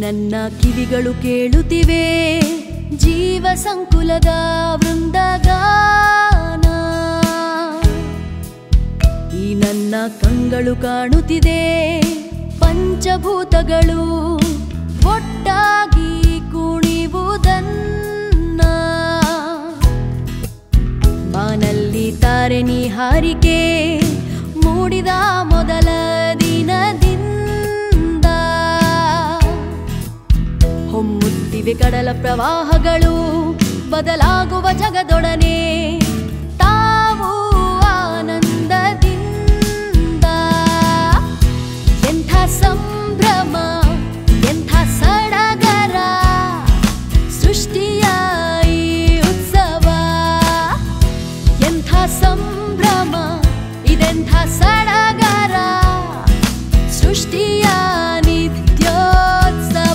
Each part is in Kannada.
ನನ್ನ ಕಿವಿಗಳು ಕೇಳುತ್ತಿವೆ ಜೀವ ಸಂಕುಲದ ವೃಂದಗಾನ ಈ ನನ್ನ ಕಂಗಳು ಕಾಣುತ್ತಿದೆ ಪಂಚಭೂತಗಳು ಒಟ್ಟಾಗಿ ಕುಣಿವುದನ್ನ ಬಾನಲ್ಲಿ ತಾರೆನಿ ಹಾರಿಕೆ ಮೂಡಿದ ಮೊದಲ ದಿನದಿಂದ ಹೊಮ್ಮುತ್ತಿವೆ ಕಡಲ ಪ್ರವಾಹಗಳು ಬದಲಾಗುವ ಜಗದೊಡನೆ ತಾವು ಆನಂದದಿಂದ ಎಂಥ ಸಂಭ್ರಮ ಎಂಥ ಸಡಗರ ಸೃಷ್ಟಿಯ ಈ ಉತ್ಸವ ಎಂಥ ಸಂಭ್ರಮ ಇದೆಂಥ ಸಡಗರ ಸೃಷ್ಟಿಯ ನಿತ್ಯೋತ್ಸವ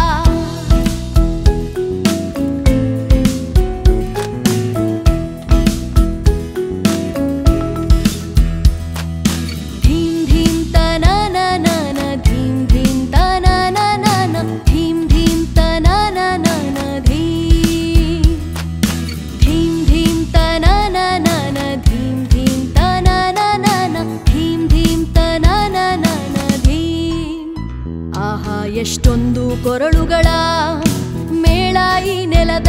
ಧೀಂ ಧೀಂ ತನನನನ ಧೀಂ ಧೀಂ ತನನನನ ಧೀಂ ಧೀಂ ತನನನನ ಧೀಂ ಧೀಂ ಧೀಂ ತನನನನ ಧೀಂ ಧೀಂ ತನನನನ ಧೀಂ ಧೀಂ ತನನನನ ಧೀಂ ಆಹಾ ಎಷ್ಟೊಂದು ಕೊರಳುಗಳ ಮೇಳ ಈ ನೆಲದ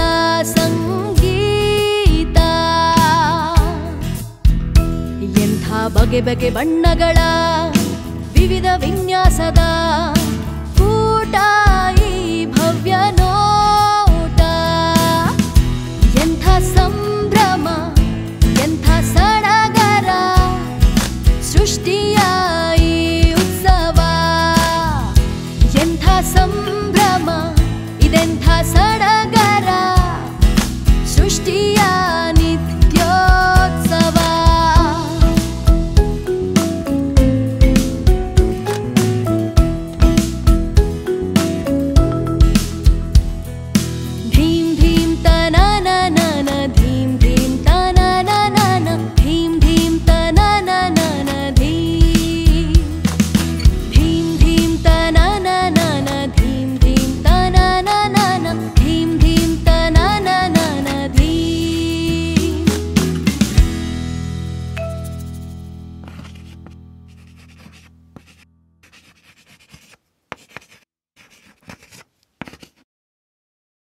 ಸಂಗೀತ ಎಂಥ ಬಗೆ ಬಗೆ ಬಣ್ಣಗಳ ವಿವಿಧ ವಿನ್ಯಾಸದ ಕೂಟ ಈ ಭವ್ಯ ನೋಟ ಎಂಥ ಸಂಭ್ರಮ ಎಂಥ ಸಡಗರ ಸೃಷ್ಟಿಯ ಈ ಉತ್ಸವ ಎಂಥ ಸಂಭ್ರಮ ಇದೆಂಥ ಸಡಗರ ಸೃಷ್ಟಿಯ